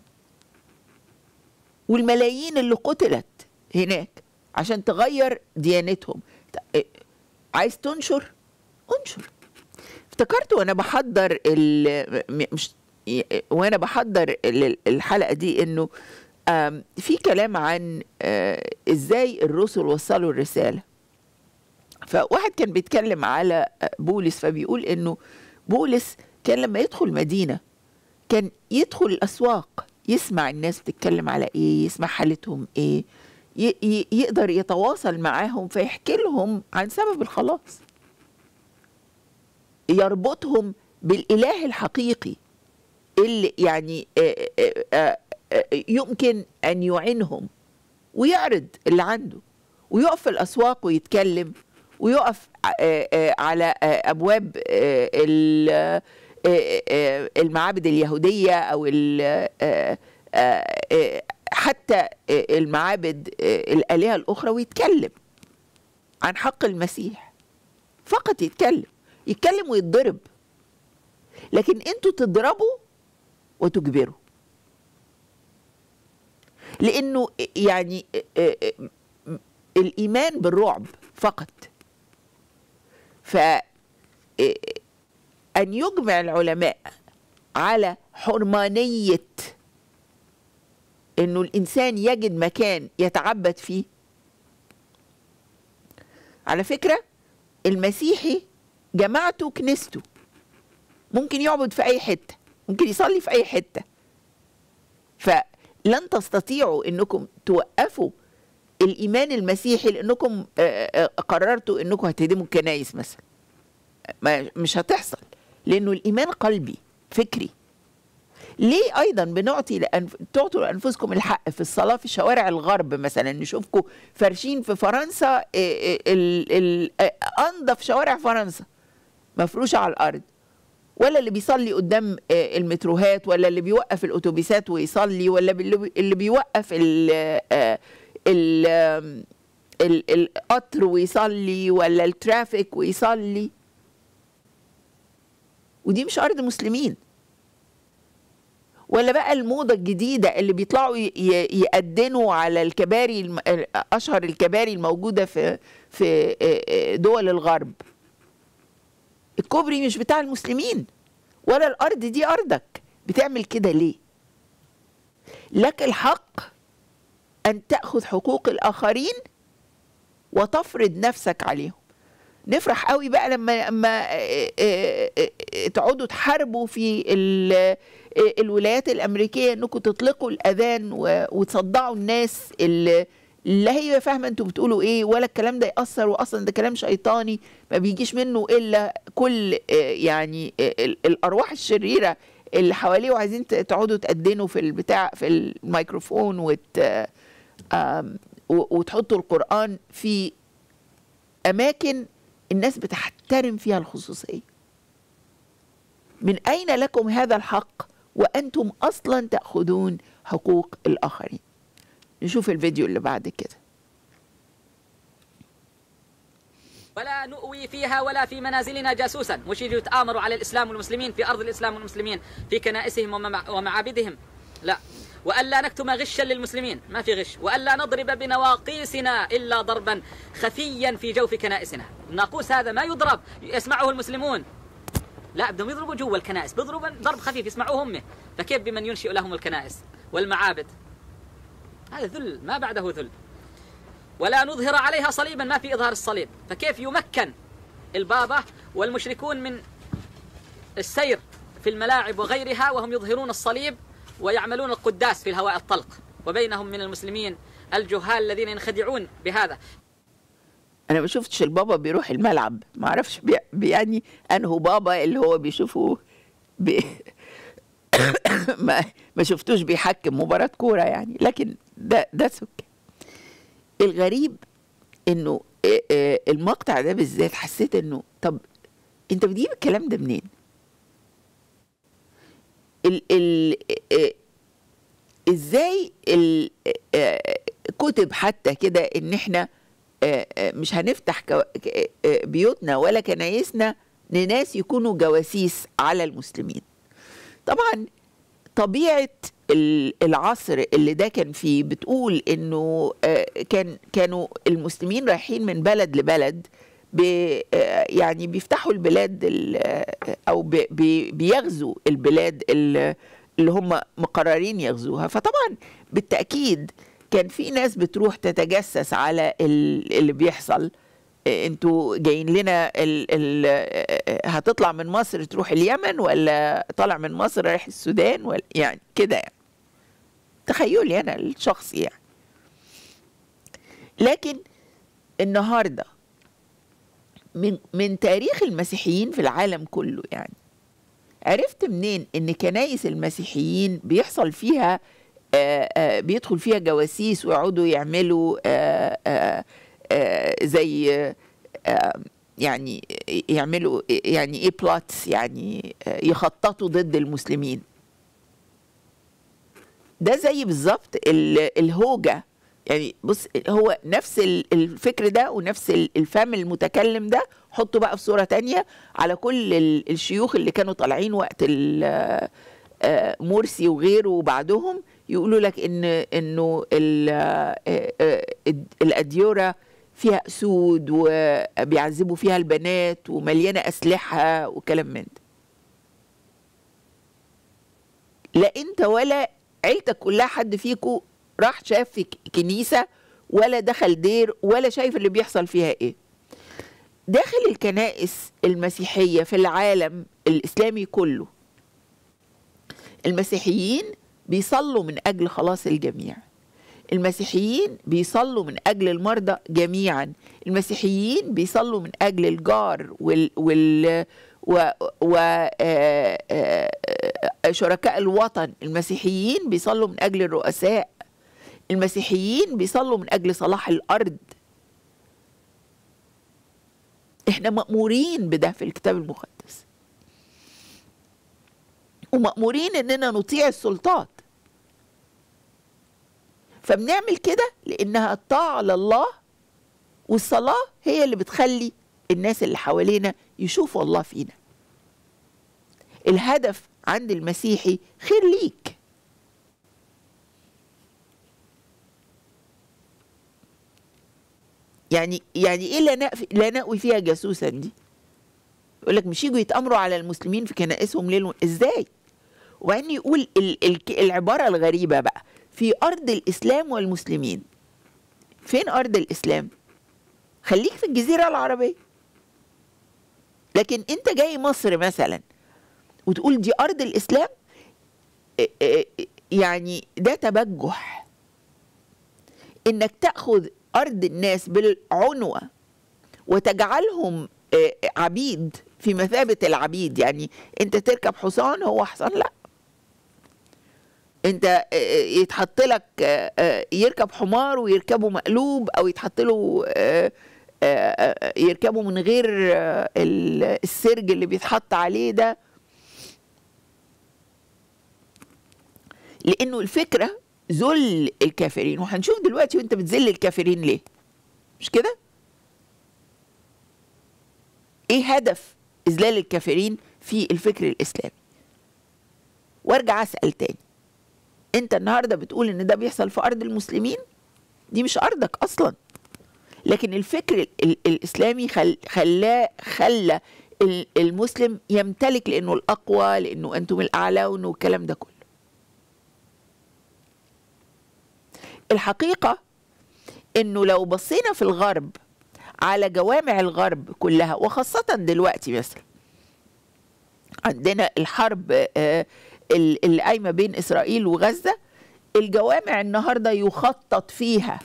[SPEAKER 1] والملايين اللي قتلت هناك عشان تغير ديانتهم ت- عايز تنشر انشر افتكرت وانا بحضر ال- م- مش وانا بحضر ال- الحلقه دي انه آم، في كلام عن آه، ازاي الرسل وصلوا الرساله فواحد كان بيتكلم على بولس فبيقول انه بولس كان لما يدخل مدينه كان يدخل الاسواق يسمع الناس بتتكلم على ايه يسمع حالتهم ايه ي- ي- يقدر يتواصل معاهم فيحكي لهم عن سبب الخلاص يربطهم بالاله الحقيقي اللي يعني آه، آه، آه، آه، يمكن ان يعينهم ويعرض اللي عنده ويقف في الاسواق ويتكلم ويقف آه، آه، على آه، ابواب آه، ال- آه، آه، المعابد اليهوديه او ال- آه، آه، آه، حتى آه، المعابد آه، الالهه الاخرى ويتكلم عن حق المسيح فقط يتكلم يتكلم ويتضرب لكن انتوا تضربوا وتجبروا لانه يعني آه، آه، الايمان بالرعب فقط ف آه، ان يجمع العلماء على حرمانيه انه الانسان يجد مكان يتعبد فيه على فكره المسيحي جماعته كنيسته ممكن يعبد في اي حته ممكن يصلي في اي حته فلن تستطيعوا انكم توقفوا الايمان المسيحي لانكم آه، آه، قررتوا انكم هتهدموا الكنايس مثلا ما مش هتحصل لانه الايمان قلبي فكري ليه ايضا بنعطي لأنف... تعطوا لانفسكم الحق في الصلاه في شوارع الغرب مثلا نشوفكم فارشين في فرنسا آه، آه، ال... ال... آه، انظف شوارع فرنسا مفروشه على الارض ولا اللي بيصلي قدام آه، المتروهات ولا اللي بيوقف الاتوبيسات ويصلي ولا اللي اللي بيوقف ال آه، ال آم، ال- القطر ويصلي ولا الترافيك ويصلي ودي مش ارض مسلمين ولا بقى الموضة الجديدة اللي بيطلعوا ي- ي- يأدنوا على الكباري الم- أشهر الكباري الموجودة في في دول الغرب الكوبري مش بتاع المسلمين ولا الأرض دي أرضك بتعمل كده ليه لك الحق أن تأخذ حقوق الآخرين وتفرض نفسك عليهم نفرح قوي بقى لما لما تقعدوا تحاربوا في ال- الولايات الامريكيه انكم تطلقوا الاذان و- وتصدعوا الناس اللي لا هي فاهمه انتوا بتقولوا ايه ولا الكلام ده ياثر واصلا ده كلام شيطاني ما بيجيش منه الا كل آه، يعني آه، ال- الارواح الشريره اللي حواليه وعايزين ت- تقعدوا تأذنوا في البتاع في الميكروفون وت آم، و- وتحطوا القرآن في أماكن الناس بتحترم فيها الخصوصية من أين لكم هذا الحق وأنتم أصلا تأخذون حقوق الآخرين نشوف الفيديو اللي بعد كده
[SPEAKER 2] ولا نؤوي فيها ولا في منازلنا جاسوسا مش يجوا يتآمروا على الإسلام والمسلمين في أرض الإسلام والمسلمين في كنائسهم ومع- ومعابدهم لا وألا نكتم غشا للمسلمين ما في غش وألا نضرب بنواقيسنا إلا ضربا خفيا في جوف كنائسنا الناقوس هذا ما يضرب يسمعه المسلمون لا بدهم يضربوا جوا الكنائس بيضربوا ضرب خفيف يسمعوه هم فكيف بمن ينشئ لهم الكنائس والمعابد هذا ذل ما بعده ذل ولا نظهر عليها صليبا ما في إظهار الصليب فكيف يمكن البابا والمشركون من السير في الملاعب وغيرها وهم يظهرون الصليب ويعملون القداس في الهواء الطلق وبينهم من المسلمين الجهال الذين ينخدعون بهذا
[SPEAKER 1] انا ما شفتش البابا بيروح الملعب ما اعرفش بي بي- يعني انه بابا اللي هو بيشوفه بي ما ما شفتوش بيحكم مباراة كورة يعني لكن ده ده سك الغريب انه آه، آه، المقطع ده بالذات حسيت انه طب انت بتجيب الكلام ده منين؟ ال ال آه، ازاي ال- آه، كتب حتى كده ان احنا آه، آه، مش هنفتح كو- ك- آه، بيوتنا ولا كنايسنا لناس يكونوا جواسيس على المسلمين طبعا طبيعة ال- العصر اللي ده كان فيه بتقول انه آه، كان كانوا المسلمين رايحين من بلد لبلد ب- آه، يعني بيفتحوا البلاد ال- آه، او بي- بي- بيغزوا البلاد ال- اللي هم مقررين يغزوها فطبعا بالتأكيد كان في ناس بتروح تتجسس على ال- اللي بيحصل آه، انتوا جايين لنا ال ال آه، هتطلع من مصر تروح اليمن ولا طالع من مصر رايح السودان ولا يعني كده يعني تخيلي انا الشخصي يعني لكن النهارده من من تاريخ المسيحيين في العالم كله يعني عرفت منين ان كنايس المسيحيين بيحصل فيها آه، آه، بيدخل فيها جواسيس ويقعدوا يعملوا آه، آه، آه، زي آه، يعني يعملوا يعني ايه بلاتس يعني آه، يخططوا ضد المسلمين ده زي بالظبط ال- الهوجة يعني بص هو نفس ال- الفكر ده ونفس ال- الفم المتكلم ده حطه بقى في صورة تانية على كل ال- الشيوخ اللي كانوا طالعين وقت ال- آه، مرسي وغيره وبعدهم يقولوا لك ان انه ال- آه، آه، الاديوره فيها اسود وبيعذبوا فيها البنات ومليانه اسلحه وكلام من ده لا انت ولا عيلتك كلها حد فيكو راح شاف في ك- كنيسه ولا دخل دير ولا شايف اللي بيحصل فيها ايه داخل الكنائس المسيحيه في العالم الاسلامي كله المسيحيين بيصلوا من اجل خلاص الجميع المسيحيين بيصلوا من اجل المرضى جميعا المسيحيين بيصلوا من اجل الجار وال وال و, و آه، آه، آه، شركاء الوطن المسيحيين بيصلوا من اجل الرؤساء المسيحيين بيصلوا من اجل صلاح الارض احنا مأمورين بده في الكتاب المقدس ومأمورين اننا نطيع السلطات فبنعمل كده لانها الطاعه لله والصلاه هي اللي بتخلي الناس اللي حوالينا يشوفوا الله فينا الهدف عند المسيحي خير ليك يعني يعني ايه لا نأفي لا نأوي فيها جاسوسا دي يقول لك مش يجوا يتأمروا على المسلمين في كنائسهم ليل و- ازاي وبعدين يقول ال ال العبارة الغريبة بقى في أرض الإسلام والمسلمين فين أرض الإسلام خليك في الجزيرة العربية لكن أنت جاي مصر مثلا وتقول دي أرض الإسلام إيه إيه يعني ده تبجح إنك تأخذ أرض الناس بالعنوة وتجعلهم آه، عبيد في مثابة العبيد يعني أنت تركب حصان هو حصان لا انت آه، يتحط لك آه، آه، يركب حمار ويركبه مقلوب او يتحط له آه، آه، آه، يركبه من غير آه، ال- السرج اللي بيتحط عليه ده لانه الفكره ذل الكافرين وهنشوف دلوقتي وانت بتذل الكافرين ليه مش كده ايه هدف اذلال الكافرين في الفكر الاسلامي وارجع اسال تاني انت النهارده بتقول ان ده بيحصل في ارض المسلمين دي مش ارضك اصلا لكن الفكر ال- ال- الاسلامي خل خلاه خلى ال- المسلم يمتلك لانه الاقوى لانه انتم الاعلون والكلام ده كله الحقيقه انه لو بصينا في الغرب على جوامع الغرب كلها وخاصه دلوقتي مثلا عندنا الحرب آه، ال- اللي قايمه بين اسرائيل وغزه الجوامع النهارده يخطط فيها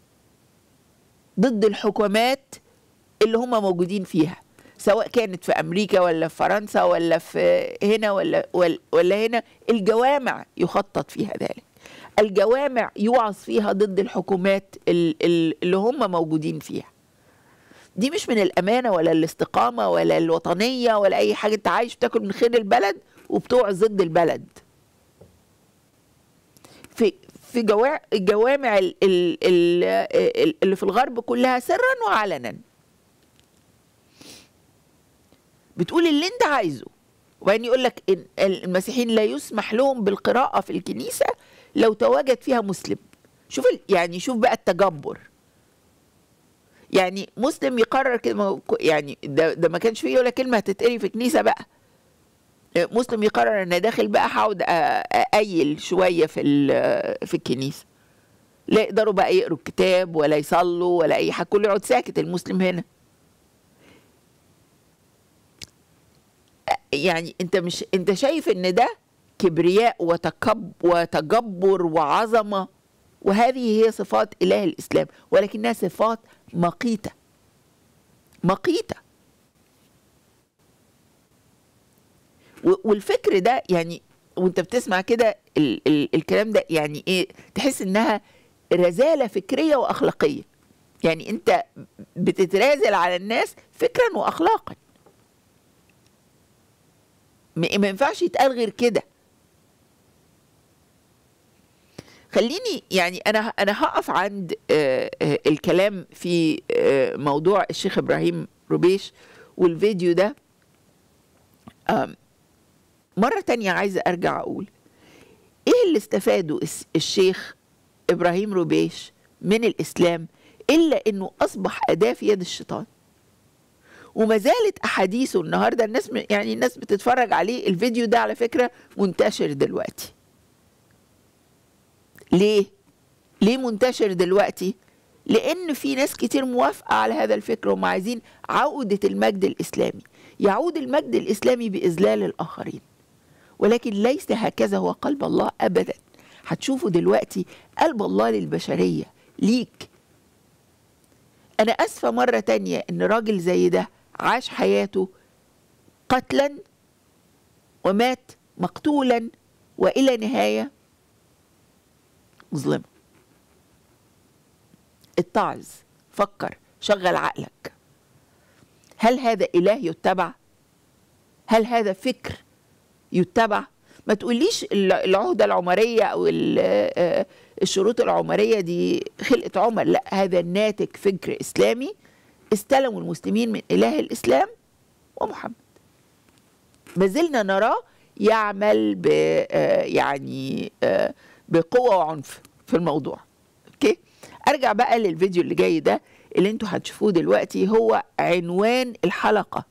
[SPEAKER 1] ضد الحكومات اللي هم موجودين فيها سواء كانت في امريكا ولا في فرنسا ولا في هنا ولا ولا, ولا هنا الجوامع يخطط فيها ذلك الجوامع يوعظ فيها ضد الحكومات ال- ال- اللي هم موجودين فيها دي مش من الامانه ولا الاستقامه ولا الوطنيه ولا اي حاجه انت عايش بتاكل من خير البلد وبتوعظ ضد البلد في في جوا- الجوامع ال- ال- ال- اللي في الغرب كلها سرا وعلنا بتقول اللي انت عايزه وبعدين يقول لك إن المسيحيين لا يسمح لهم بالقراءة في الكنيسة لو تواجد فيها مسلم شوف ال- يعني شوف بقى التجبر يعني مسلم يقرر كده ما هو ك- يعني ده, ده ما كانش فيه ولا كلمة هتتقري في كنيسة بقى مسلم يقرر ان داخل بقى هقعد أ- اقيل شويه في ال- في الكنيسه لا يقدروا بقى يقروا الكتاب ولا يصلوا ولا اي حاجه كله يقعد ساكت المسلم هنا يعني انت مش انت شايف ان ده كبرياء وتكب وتجبر وعظمه وهذه هي صفات اله الاسلام ولكنها صفات مقيته مقيته و- والفكر ده يعني وانت بتسمع كده ال ال الكلام ده يعني ايه تحس انها رزاله فكريه واخلاقيه يعني انت بتترازل على الناس فكرا واخلاقا ما ما ينفعش يتقال غير كده خليني يعني انا انا هقف عند آه، آه، الكلام في آه، موضوع الشيخ ابراهيم ربيش والفيديو ده آم، مرة تانية عايزة أرجع أقول إيه اللي استفاده الس- الشيخ إبراهيم روبيش من الإسلام إلا إنه أصبح أداة في يد الشيطان وما زالت أحاديثه النهاردة الناس م- يعني الناس بتتفرج عليه الفيديو ده على فكرة منتشر دلوقتي ليه؟ ليه منتشر دلوقتي؟ لأن في ناس كتير موافقة على هذا الفكر وهم عايزين عودة المجد الإسلامي يعود المجد الإسلامي بإذلال الآخرين ولكن ليس هكذا هو قلب الله أبدا هتشوفوا دلوقتي قلب الله للبشرية ليك أنا أسفة مرة تانية إن راجل زي ده عاش حياته قتلا ومات مقتولا وإلى نهاية مظلمة اتعظ فكر شغل عقلك هل هذا إله يتبع؟ هل هذا فكر يتبع؟ ما تقوليش ال- العهدة العمرية أو ال- آه، الشروط العمرية دي خلقة عمر لا هذا ناتج فكر إسلامي استلموا المسلمين من إله الإسلام ومحمد ما زلنا نراه يعمل ب آه، يعني آه، بقوه وعنف في الموضوع اوكي ارجع بقى للفيديو اللي جاي ده اللي انتوا هتشوفوه دلوقتي هو عنوان الحلقه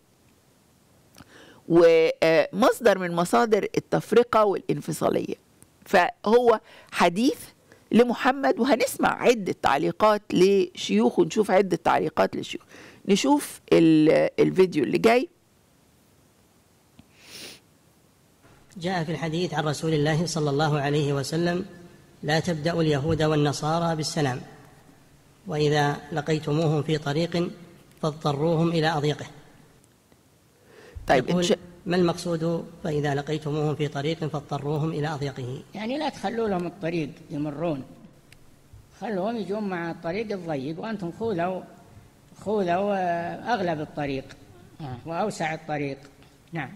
[SPEAKER 1] ومصدر من مصادر التفرقه والانفصاليه فهو حديث لمحمد وهنسمع عده تعليقات لشيوخ ونشوف عده تعليقات لشيوخ نشوف ال- الفيديو اللي جاي
[SPEAKER 3] جاء في الحديث عن رسول الله صلى الله عليه وسلم لا تبدأوا اليهود والنصارى بالسلام وإذا لقيتموهم في طريق فاضطروهم إلى أضيقه
[SPEAKER 1] طيب إن
[SPEAKER 3] يقول
[SPEAKER 1] شاء
[SPEAKER 3] ما المقصود فإذا لقيتموهم في طريق فاضطروهم إلى أضيقه
[SPEAKER 4] يعني لا تخلوا لهم الطريق يمرون خلوهم يجون مع الطريق الضيق وأنتم خذوا خذوا آه، أغلب الطريق آه، وأوسع الطريق نعم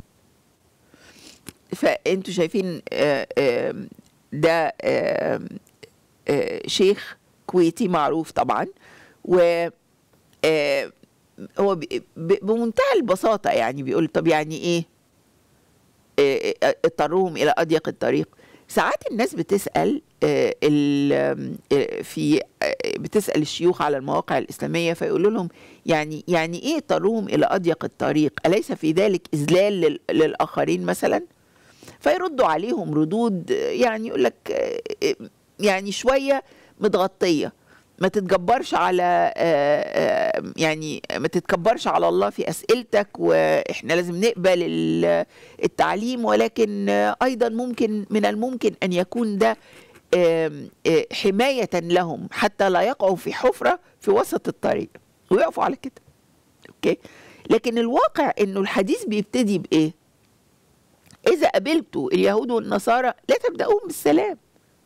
[SPEAKER 1] فانتوا شايفين آه، آه، ده آه، آه، شيخ كويتي معروف طبعا و آه، هو ب- ب- بمنتهى البساطة يعني بيقول طب يعني ايه آه، آه، اضطروهم الى اضيق الطريق ساعات الناس بتسأل آه، ال- آه، في آه، بتسأل الشيوخ على المواقع الإسلامية فيقولوا لهم يعني يعني ايه اضطروهم الى اضيق الطريق أليس في ذلك إذلال لل- للآخرين مثلا فيردوا عليهم ردود آه، يعني يقول لك آه، آه، يعني شويه متغطيه ما تتجبرش على آه، آه، يعني ما تتكبرش على الله في اسئلتك واحنا لازم نقبل ال- التعليم ولكن آه، ايضا ممكن من الممكن ان يكون ده آم، آه، حمايه لهم حتى لا يقعوا في حفره في وسط الطريق ويقفوا على كده اوكي لكن الواقع انه الحديث بيبتدي بايه إذا قابلتوا اليهود والنصارى لا تبدأوهم بالسلام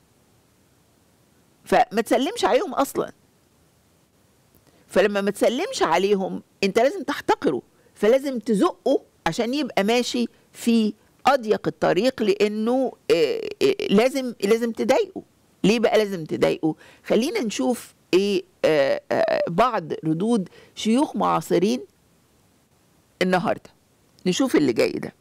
[SPEAKER 1] فما تسلمش عليهم أصلا فلما ما تسلمش عليهم أنت لازم تحتقره فلازم تزقه عشان يبقى ماشي في أضيق الطريق لأنه آه، آه، لازم لازم تضايقه ليه بقى لازم تضايقه خلينا نشوف ايه آه، آه، بعض ردود شيوخ معاصرين النهارده نشوف اللي جاي ده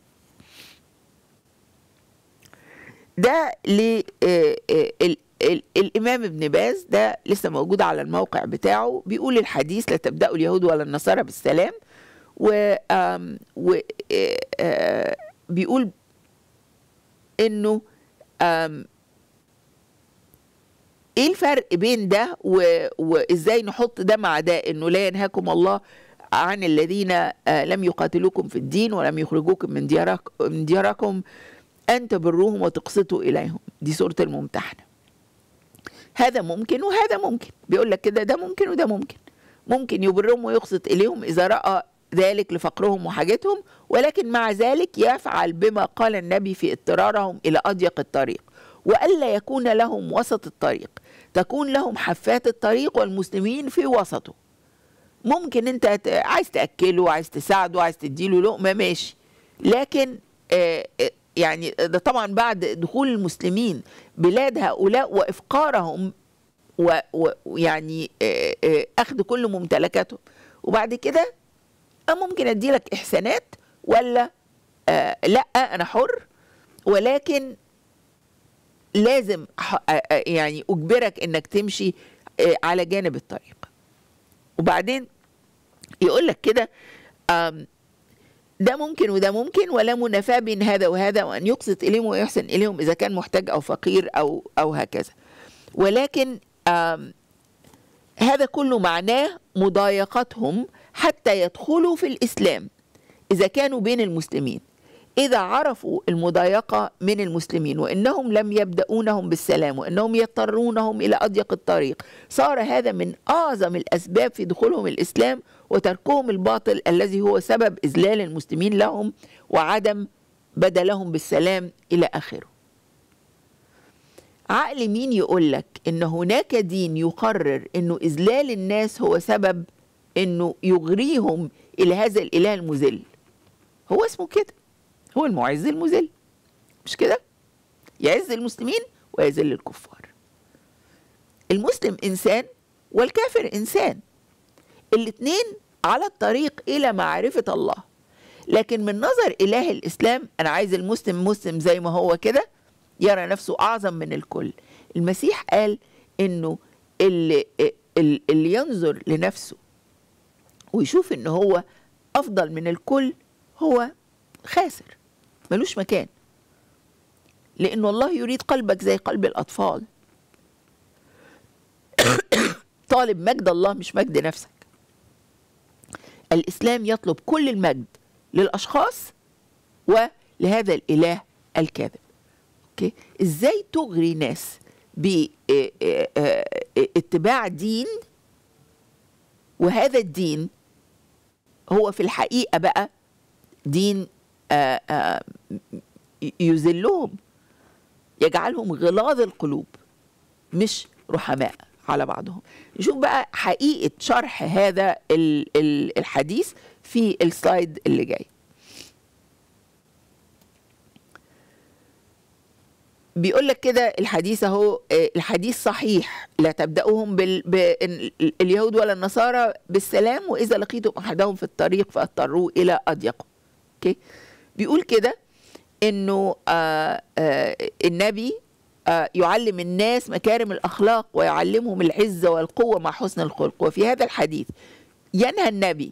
[SPEAKER 1] ده ل آه، آه، ال- ال- الامام ابن باز ده لسه موجود على الموقع بتاعه بيقول الحديث لا تبداوا اليهود ولا النصارى بالسلام و آم، و آه، آه، بيقول انه آم، ايه الفرق بين ده و... وازاي نحط ده مع ده انه لا ينهاكم الله عن الذين آه، لم يقاتلوكم في الدين ولم يخرجوكم من ديارك من دياركم ان تبروهم وتقسطوا اليهم دي سوره الممتحنه هذا ممكن وهذا ممكن بيقول لك كده ده ممكن وده ممكن ممكن يبرهم ويقسط اليهم اذا راى ذلك لفقرهم وحاجتهم ولكن مع ذلك يفعل بما قال النبي في اضطرارهم الى اضيق الطريق والا يكون لهم وسط الطريق تكون لهم حفات الطريق والمسلمين في وسطه ممكن انت ت- عايز تاكله عايز تساعده عايز تديله لقمه ماشي لكن آه، آه، يعني ده طبعا بعد دخول المسلمين بلاد هؤلاء وافقارهم و- و- ويعني آه، آه، اخذ كل ممتلكاتهم وبعد كده أه ممكن ادي لك احسانات ولا آه لا انا حر ولكن لازم ح- آه، آه، يعني اجبرك انك تمشي آه، على جانب الطريق وبعدين يقول لك كده آم، ده ممكن وده ممكن ولا منافاة بين هذا وهذا وأن يقسط إليهم ويحسن إليهم إذا كان محتاج أو فقير أو أو هكذا ولكن آم، هذا كله معناه مضايقتهم حتى يدخلوا في الإسلام إذا كانوا بين المسلمين إذا عرفوا المضايقة من المسلمين وإنهم لم يبدأونهم بالسلام وإنهم يضطرونهم إلى أضيق الطريق صار هذا من أعظم الأسباب في دخولهم الإسلام وتركهم الباطل الذي هو سبب إذلال المسلمين لهم وعدم بدلهم بالسلام إلى آخره عقل مين يقول لك إن هناك دين يقرر إنه إذلال الناس هو سبب إنه يغريهم إلى هذا الإله المذل هو اسمه كده هو المعز المذل مش كده يعز المسلمين ويذل الكفار المسلم انسان والكافر انسان الاثنين على الطريق الى معرفه الله لكن من نظر اله الاسلام انا عايز المسلم مسلم زي ما هو كده يرى نفسه اعظم من الكل المسيح قال انه اللي, اللي ينظر لنفسه ويشوف ان هو افضل من الكل هو خاسر ملوش مكان لأن الله يريد قلبك زي قلب الأطفال طالب مجد الله مش مجد نفسك الإسلام يطلب كل المجد للأشخاص ولهذا الإله الكاذب أوكي إزاي تغري ناس باتباع دين وهذا الدين هو في الحقيقة بقى دين آآ آآ يذلهم يجعلهم غلاظ القلوب مش رحماء على بعضهم نشوف بقى حقيقة شرح هذا الحديث في السلايد اللي جاي بيقول لك كده الحديث اهو الحديث صحيح لا تبداوهم بال... باليهود ولا النصارى بالسلام واذا لقيتم احدهم في الطريق فاضطروه الى اضيقه اوكي بيقول كده انه آآ آآ النبي آآ يعلم الناس مكارم الاخلاق ويعلمهم العزه والقوه مع حسن الخلق وفي هذا الحديث ينهى النبي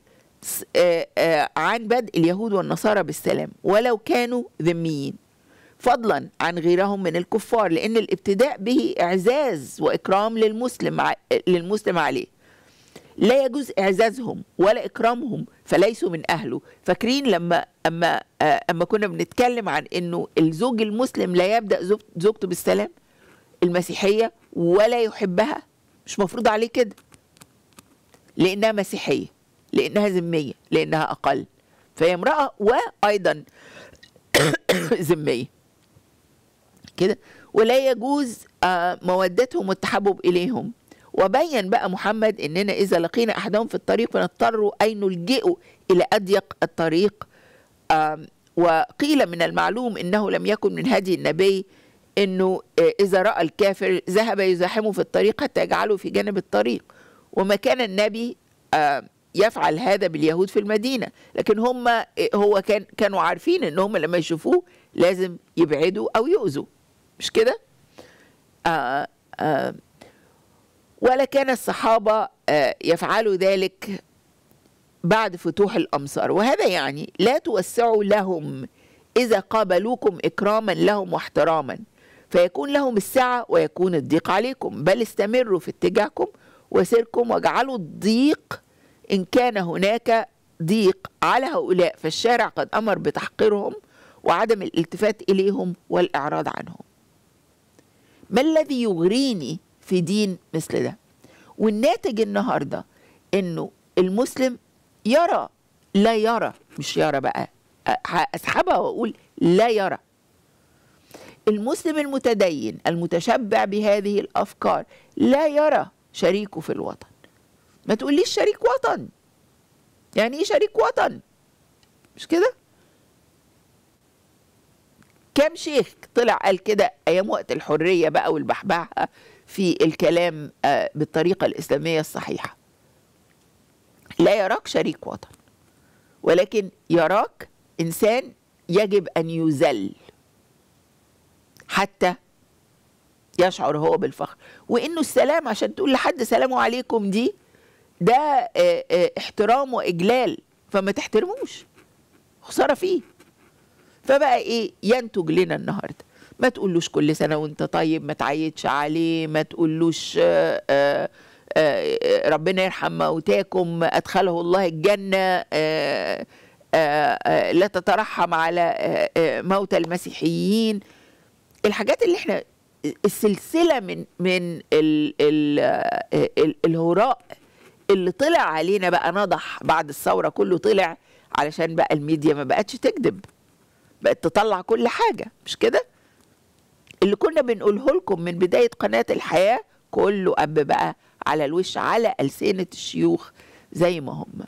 [SPEAKER 1] عن بدء اليهود والنصارى بالسلام ولو كانوا ذميين فضلا عن غيرهم من الكفار لان الابتداء به اعزاز واكرام للمسلم للمسلم عليه لا يجوز اعزازهم ولا اكرامهم فليسوا من اهله فاكرين لما اما اما كنا بنتكلم عن انه الزوج المسلم لا يبدا زوجته بالسلام المسيحيه ولا يحبها مش مفروض عليه كده لانها مسيحيه لانها ذميه لانها اقل فهي امراه وايضا ذميه كده ولا يجوز مودتهم والتحبب اليهم وبين بقى محمد اننا اذا لقينا احدهم في الطريق فنضطر ان نلجئه الى اضيق الطريق وقيل من المعلوم انه لم يكن من هدي النبي انه اذا راى الكافر ذهب يزاحمه في الطريق حتى يجعله في جانب الطريق وما كان النبي يفعل هذا باليهود في المدينه لكن هم هو كان كانوا عارفين ان هم لما يشوفوه لازم يبعدوا او يؤذوا مش كده آه آه ولا كان الصحابة يفعلوا ذلك بعد فتوح الأمصار وهذا يعني لا توسعوا لهم إذا قابلوكم إكراما لهم واحتراما فيكون لهم السعة ويكون الضيق عليكم بل استمروا في اتجاهكم وسيركم واجعلوا الضيق إن كان هناك ضيق على هؤلاء فالشارع قد أمر بتحقيرهم وعدم الالتفات إليهم والإعراض عنهم ما الذي يغريني في دين مثل ده والناتج النهارده انه المسلم يرى لا يرى مش يرى بقى اسحبها واقول لا يرى المسلم المتدين المتشبع بهذه الافكار لا يرى شريكه في الوطن ما تقوليش شريك وطن يعني ايه شريك وطن مش كده كم شيخ طلع قال كده ايام وقت الحريه بقى والبحبحه في الكلام بالطريقة الإسلامية الصحيحة لا يراك شريك وطن ولكن يراك إنسان يجب أن يذل حتى يشعر هو بالفخر وإنه السلام عشان تقول لحد سلام عليكم دي ده احترام وإجلال فما تحترموش خسارة فيه فبقى إيه ينتج لنا النهارده ما تقولوش كل سنة وانت طيب ما تعيدش عليه ما تقولوش آآ آآ ربنا يرحم موتاكم أدخله الله الجنة آآ لا تترحم على موتى المسيحيين الحاجات اللي احنا السلسلة من من ال ال ال الهراء اللي طلع علينا بقى نضح بعد الثورة كله طلع علشان بقى الميديا ما بقتش تكذب بقت تطلع كل حاجة مش كده؟ اللي كنا بنقوله لكم من بداية قناة الحياة كله أب بقى على الوش على ألسنة الشيوخ زي ما هم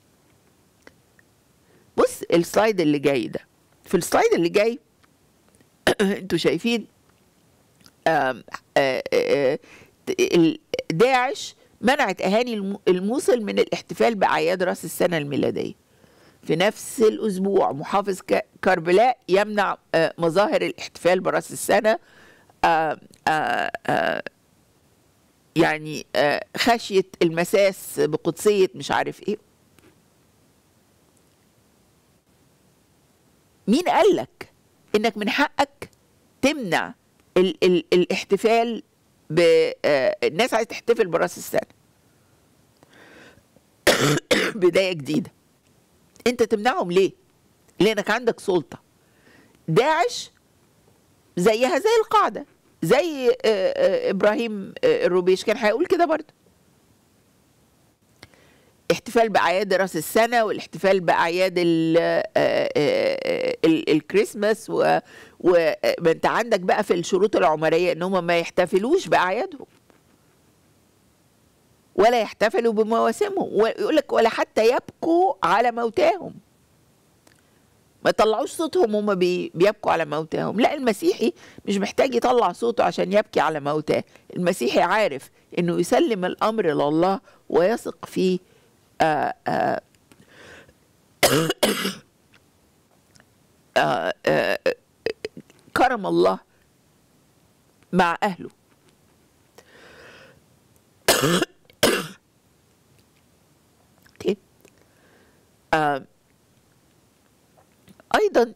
[SPEAKER 1] بص السلايد اللي جاي ده في السلايد اللي جاي انتوا شايفين آم آم آم داعش منعت أهاني الموصل من الاحتفال بأعياد رأس السنة الميلادية في نفس الأسبوع محافظ ك- كربلاء يمنع آه، مظاهر الاحتفال برأس السنة آه، آه، آه، يعني آه، خشية المساس بقدسية مش عارف ايه مين قال لك انك من حقك تمنع ال ال الاحتفال ب آه، الناس عايزه تحتفل براس السنه بدايه جديده انت تمنعهم ليه لانك عندك سلطه داعش زيها زي القاعده زي آه، آه، ابراهيم آه، الروبيش كان هيقول كده برضه احتفال باعياد راس السنه والاحتفال باعياد ال- آه، آه، ال- الكريسماس و وما انت عندك بقى في الشروط العمريه ان هم ما يحتفلوش باعيادهم ولا يحتفلوا بمواسمهم ويقول لك ولا حتى يبكوا على موتاهم ما يطلعوش صوتهم هم بي بيبكوا على موتاهم لا المسيحي مش محتاج يطلع صوته عشان يبكي على موتاه المسيحي عارف انه يسلم الامر لله ويثق في آه آه آه آه كرم الله مع اهله اوكي آه ايضا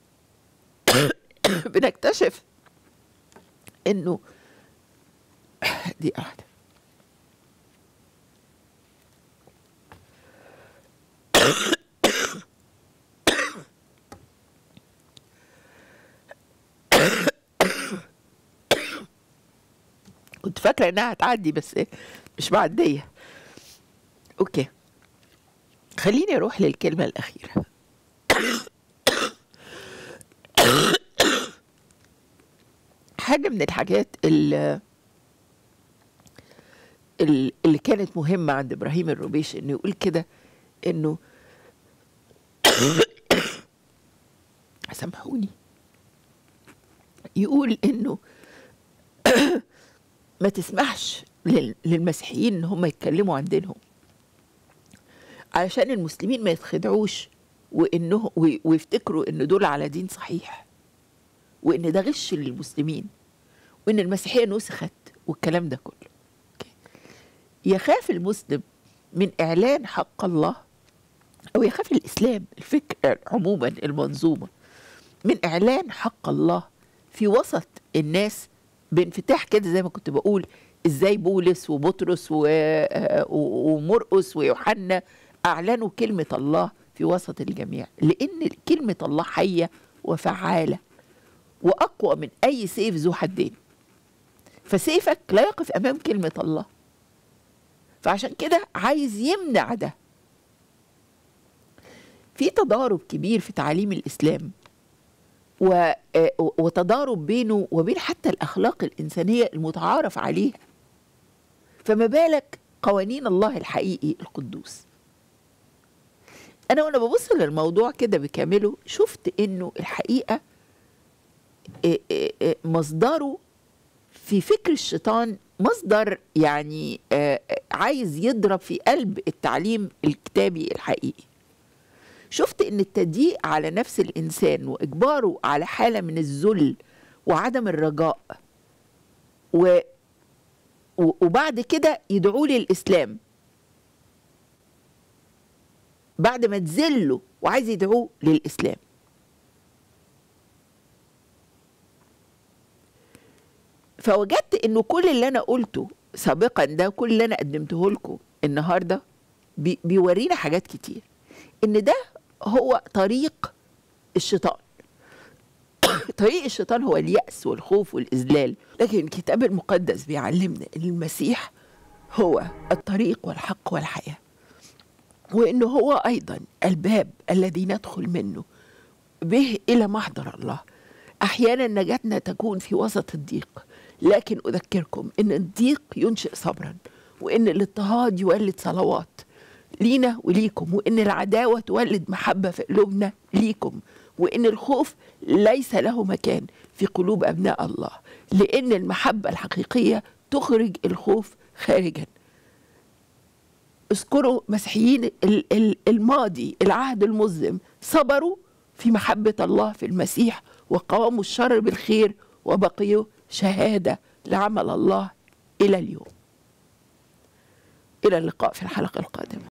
[SPEAKER 1] بنكتشف انه دي واحده كنت فاكره انها هتعدي بس مش معديه اوكي خليني اروح للكلمه الاخيره حاجه من الحاجات اللي اللي كانت مهمه عند ابراهيم الروبيش انه يقول كده انه سامحوني يقول انه ما تسمحش لل- للمسيحيين ان هم يتكلموا عن دينهم علشان المسلمين ما يتخدعوش وانه وي- ويفتكروا ان دول على دين صحيح وان ده غش للمسلمين وان المسيحيه نسخت والكلام ده كله أوكي. يخاف المسلم من اعلان حق الله او يخاف الاسلام الفكر عموما المنظومه من اعلان حق الله في وسط الناس بانفتاح كده زي ما كنت بقول ازاي بولس وبطرس و- آه، و- ومرقس ويوحنا اعلنوا كلمه الله في وسط الجميع لان كلمه الله حيه وفعاله واقوى من اي سيف ذو حدين فسيفك لا يقف امام كلمه الله فعشان كده عايز يمنع ده في تضارب كبير في تعاليم الاسلام و- آه، وتضارب بينه وبين حتى الاخلاق الانسانيه المتعارف عليها فما بالك قوانين الله الحقيقي القدوس انا وانا ببص للموضوع كده بكامله شفت انه الحقيقه آه، آه، آه، مصدره في فكر الشيطان مصدر يعني آه، آه، عايز يضرب في قلب التعليم الكتابي الحقيقي شفت ان التضييق على نفس الانسان واجباره على حاله من الذل وعدم الرجاء و و- وبعد كده يدعوه للاسلام بعد ما تذله وعايز يدعوه للاسلام فوجدت انه كل اللي انا قلته سابقا ده كل اللي انا قدمته لكم النهارده بي بيورينا حاجات كتير ان ده هو طريق الشيطان طريق الشيطان هو اليأس والخوف والإذلال لكن الكتاب المقدس بيعلمنا ان المسيح هو الطريق والحق والحياة وانه هو ايضا الباب الذي ندخل منه به الى محضر الله احيانا نجاتنا تكون في وسط الضيق لكن اذكركم ان الضيق ينشئ صبرا وان الاضطهاد يولد صلوات لينا وليكم وان العداوه تولد محبه في قلوبنا ليكم وان الخوف ليس له مكان في قلوب ابناء الله لان المحبه الحقيقيه تخرج الخوف خارجا اذكروا مسيحيين ال- ال- الماضي العهد المظلم صبروا في محبة الله في المسيح وقاوموا الشر بالخير وبقيوا شهادة لعمل الله إلى اليوم إلى اللقاء في الحلقة القادمة